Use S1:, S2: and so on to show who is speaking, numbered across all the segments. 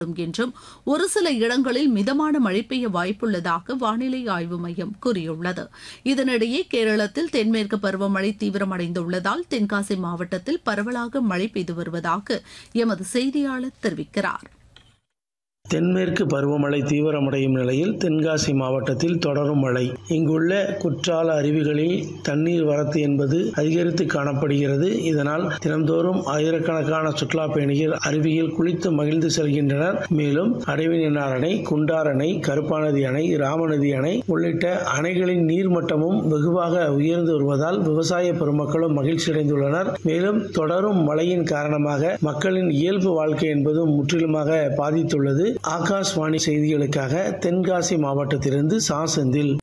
S1: என்றும் ஒரு சில இடங்களில் மிதமான மழை பெய்ய வாய்ப்புள்ளதாக வானிலை ஆய்வு மையம் கூறியுள்ளது இதனிடையே கேரளத்தில் தென்மேற்கு பருவமழை தீவிரமடைந்துள்ளதால் தென்காசி மாவட்டத்தில் பரவலாக மழை பெய்து வருவதாக எமது செய்தியாளர் தெரிவிக்கிறார்
S2: தென்மேற்கு பருவமழை தீவிரமடையும் நிலையில் தென்காசி மாவட்டத்தில் தொடரும் மழை இங்குள்ள குற்றால அருவிகளில் தண்ணீர் வரத்து என்பது அதிகரித்து காணப்படுகிறது இதனால் தினந்தோறும் ஆயிரக்கணக்கான சுற்றுலா பயணிகள் அருவியில் குளித்து மகிழ்ந்து செல்கின்றனர் மேலும் அடைவினார் அணை குண்டார் அணை கருப்பாநதி அணை ராமநதி அணை உள்ளிட்ட அணைகளின் நீர்மட்டமும் வெகுவாக உயர்ந்து வருவதால் விவசாய பெருமக்களும் மகிழ்ச்சியடைந்துள்ளனர் மேலும் தொடரும் மழையின் காரணமாக மக்களின் இயல்பு வாழ்க்கை என்பதும் முற்றிலுமாக பாதித்துள்ளது ஆகாஷ்வாணி செய்திகளுக்காக தென்காசி மாவட்டத்திலிருந்து சா செந்தில்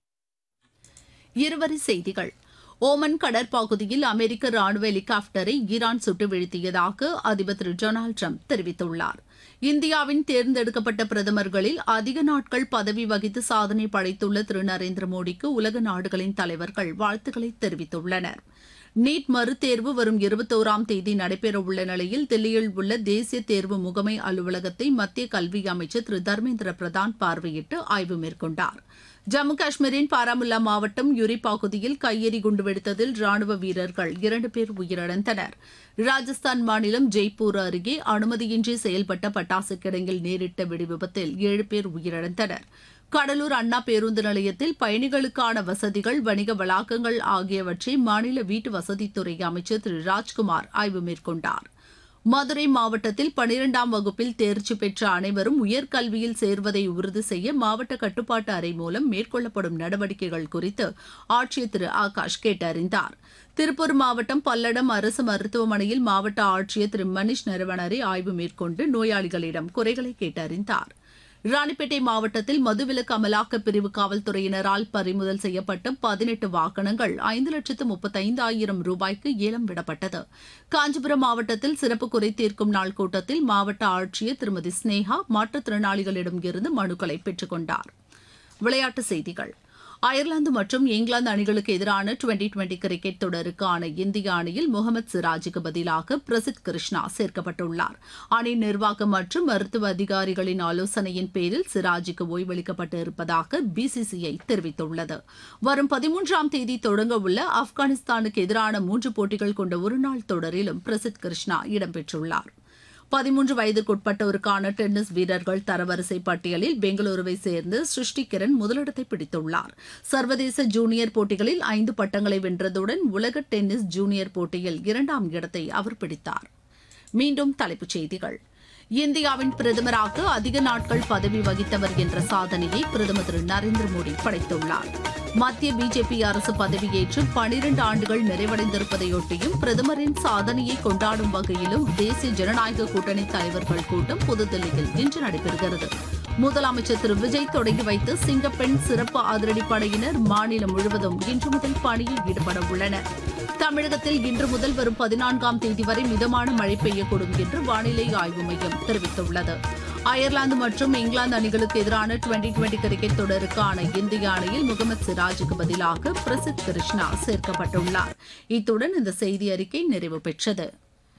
S1: இருவரி செய்திகள் ஓமன் கடற்பகுதியில் அமெரிக்க ராணுவ ஹெலிகாப்டரை ஈரான் சுட்டு வீழ்த்தியதாக அதிபர் திரு டொனால்டு ட்ரம்ப் தெரிவித்துள்ளார் இந்தியாவின் தேர்ந்தெடுக்கப்பட்ட பிரதமர்களில் அதிக நாட்கள் பதவி வகித்து சாதனை படைத்துள்ள திரு நரேந்திர மோடிக்கு உலக நாடுகளின் தலைவர்கள் வாழ்த்துக்களை தெரிவித்துள்ளனர் நீட் மறுதேர்வு வரும் இருபத்தோராம் தேதி நடைபெறவுள்ள நிலையில் தில்லியில் உள்ள தேசிய தேர்வு முகமை அலுவலகத்தை மத்திய கல்வி அமைச்சர் திரு தர்மேந்திர பிரதான் பார்வையிட்டு ஆய்வு மேற்கொண்டார் ஜம்மு காஷ்மீரின் பாராமுல்லா மாவட்டம் யுரி பகுதியில் கையெறி குண்டு வெடித்ததில் ராணுவ வீரர்கள் இரண்டு பேர் உயிரிழந்தனர் ராஜஸ்தான் மாநிலம் ஜெய்ப்பூர் அருகே அனுமதியின்றி செயல்பட்ட பட்டாசு கிடங்கில் நேரிட்ட வெடிவிபத்தில் ஏழு பேர் உயிரிழந்தனர் கடலூர் அண்ணா பேருந்து நிலையத்தில் பயணிகளுக்கான வசதிகள் வணிக வளாகங்கள் ஆகியவற்றை மாநில வீட்டு வசதித்துறை அமைச்சர் திரு ராஜ்குமார் ஆய்வு மேற்கொண்டார் மதுரை மாவட்டத்தில் பனிரெண்டாம் வகுப்பில் தேர்ச்சி பெற்ற அனைவரும் உயர்கல்வியில் சேர்வதை உறுதி செய்ய மாவட்ட கட்டுப்பாட்டு அறை மூலம் மேற்கொள்ளப்படும் நடவடிக்கைகள் குறித்து ஆட்சியர் திரு ஆகாஷ் கேட்டறிந்தார் திருப்பூர் மாவட்டம் பல்லடம் அரசு மருத்துவமனையில் மாவட்ட ஆட்சியர் திரு மணிஷ் நரவணரை ஆய்வு மேற்கொண்டு நோயாளிகளிடம் குறைகளை கேட்டறிந்தார் ராணிப்பேட்டை மாவட்டத்தில் மதுவிலக்கு அமலாக்க பிரிவு காவல்துறையினரால் பறிமுதல் செய்யப்பட்ட பதினெட்டு வாகனங்கள் ஐந்து லட்சத்து முப்பத்தைந்தாயிரம் ரூபாய்க்கு ஏலம் விடப்பட்டது காஞ்சிபுரம் மாவட்டத்தில் சிறப்பு குறை தீர்க்கும் நாள் கூட்டத்தில் மாவட்ட ஆட்சியர் திருமதி ஸ்னேகா மாற்றுத்திறனாளிகளிடம் இருந்து மனுக்களை பெற்றுக் கொண்டார் விளையாட்டுச் செய்திகள் அயர்லாந்து மற்றும் இங்கிலாந்து அணிகளுக்கு எதிரான டுவெண்டி டுவெண்டி கிரிக்கெட் தொடருக்கான இந்திய அணியில் முகமது சிராஜுக்கு பதிலாக பிரசித் கிருஷ்ணா சேர்க்கப்பட்டுள்ளார் அணி நிர்வாகம் மற்றும் மருத்துவ அதிகாரிகளின் ஆலோசனையின் பேரில் சிராஜுக்கு ஓய்வளிக்கப்பட்டு இருப்பதாக பிசிசிஐ தெரிவித்துள்ளது வரும் பதிமூன்றாம் தேதி தொடங்க உள்ள ஆப்கானிஸ்தானுக்கு எதிரான மூன்று போட்டிகள் கொண்ட ஒருநாள் தொடரிலும் பிரசித் கிருஷ்ணா இடம்பெற்றுள்ளார் பதிமூன்று வயதுக்குட்பட்டோருக்கான டென்னிஸ் வீரர்கள் தரவரிசை பட்டியலில் பெங்களூருவை சேர்ந்து சிருஷ்டி கிரண் முதலிடத்தை பிடித்துள்ளார் சர்வதேச ஜூனியர் போட்டிகளில் ஐந்து பட்டங்களை வென்றதுடன் உலக டென்னிஸ் ஜூனியர் போட்டியில் இரண்டாம் இடத்தை அவர் பிடித்தார் மீண்டும் தலைப்புச் செய்திகள் இந்தியாவின் பிரதமராக அதிக நாட்கள் பதவி வகித்தவர் என்ற சாதனையை பிரதமர் திரு நரேந்திர மோடி படைத்துள்ளார் மத்திய பிஜேபி அரசு பதவியேற்று பனிரண்டு ஆண்டுகள் நிறைவடைந்திருப்பதையொட்டியும் பிரதமரின் சாதனையை கொண்டாடும் வகையிலும் தேசிய ஜனநாயக கூட்டணி தலைவர்கள் கூட்டம் புதுதில்லியில் இன்று நடைபெறுகிறது முதலமைச்சர் திரு விஜய் தொடங்கி வைத்து சிங்கப்பெண் சிறப்பு அதிரடிப்படையினர் மாநிலம் முழுவதும் இன்று முதல் பணியில் ஈடுபட உள்ளனர் தமிழகத்தில் இன்று முதல் வரும் பதினான்காம் தேதி வரை மிதமான மழை பெய்யக்கூடும் என்று வானிலை ஆய்வு மையம் தெரிவித்துள்ளது அயர்லாந்து மற்றும் இங்கிலாந்து அணிகளுக்கு எதிரான டுவெண்டி டுவெண்டி கிரிக்கெட் தொடருக்கான இந்திய அணியில் முகமது சிராஜுக்கு பதிலாக பிரசித் கிருஷ்ணா சேர்க்கப்பட்டுள்ளார் இத்துடன் இந்த செய்தி அறிக்கை நிறைவு பெற்றது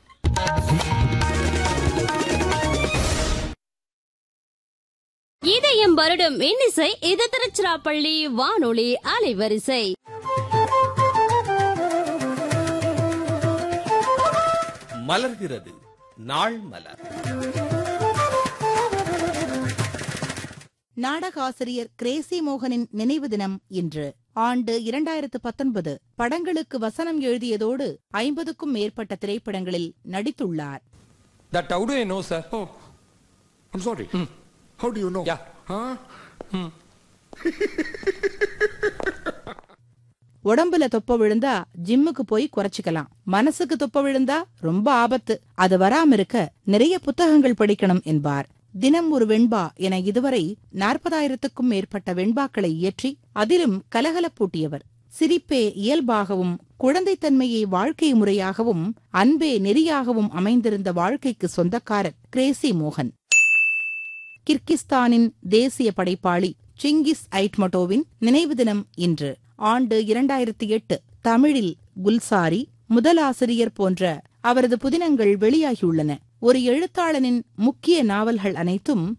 S3: இதயம் வருடம் இன்னிசை இது திருச்சிராப்பள்ளி வானொலி அலைவரிசை
S4: மலர்கிறது நாள் மலர்
S5: நாடகாசிரியர் கிரேசி மோகனின் நினைவு தினம் இன்று ஆண்டு இரண்டாயிரத்து பத்தொன்பது படங்களுக்கு வசனம் எழுதியதோடு ஐம்பதுக்கும் மேற்பட்ட திரைப்படங்களில் நடித்துள்ளார்
S6: That how do I know, sir?
S7: Oh, I'm sorry. How do you know?
S6: Yeah.
S7: Huh?
S5: உடம்புல தொப்ப விழுந்தா ஜிம்முக்கு போய் குறைச்சிக்கலாம் மனசுக்கு தொப்ப விழுந்தா ரொம்ப ஆபத்து அது வராம இருக்க நிறைய புத்தகங்கள் படிக்கணும் என்பார் தினம் ஒரு வெண்பா என இதுவரை நாற்பதாயிரத்துக்கும் மேற்பட்ட வெண்பாக்களை இயற்றி அதிலும் கலகலப்பூட்டியவர் சிரிப்பே இயல்பாகவும் குழந்தைத்தன்மையை வாழ்க்கை முறையாகவும் அன்பே நெறியாகவும் அமைந்திருந்த வாழ்க்கைக்கு சொந்தக்காரர் கிரேசி மோகன் கிர்கிஸ்தானின் தேசிய படைப்பாளி சிங்கிஸ் ஐட்மட்டோவின் நினைவு தினம் இன்று ஆண்டு இரண்டாயிரத்தி எட்டு தமிழில் குல்சாரி முதலாசிரியர் போன்ற அவரது புதினங்கள் வெளியாகியுள்ளன ஒரு எழுத்தாளனின் முக்கிய நாவல்கள் அனைத்தும்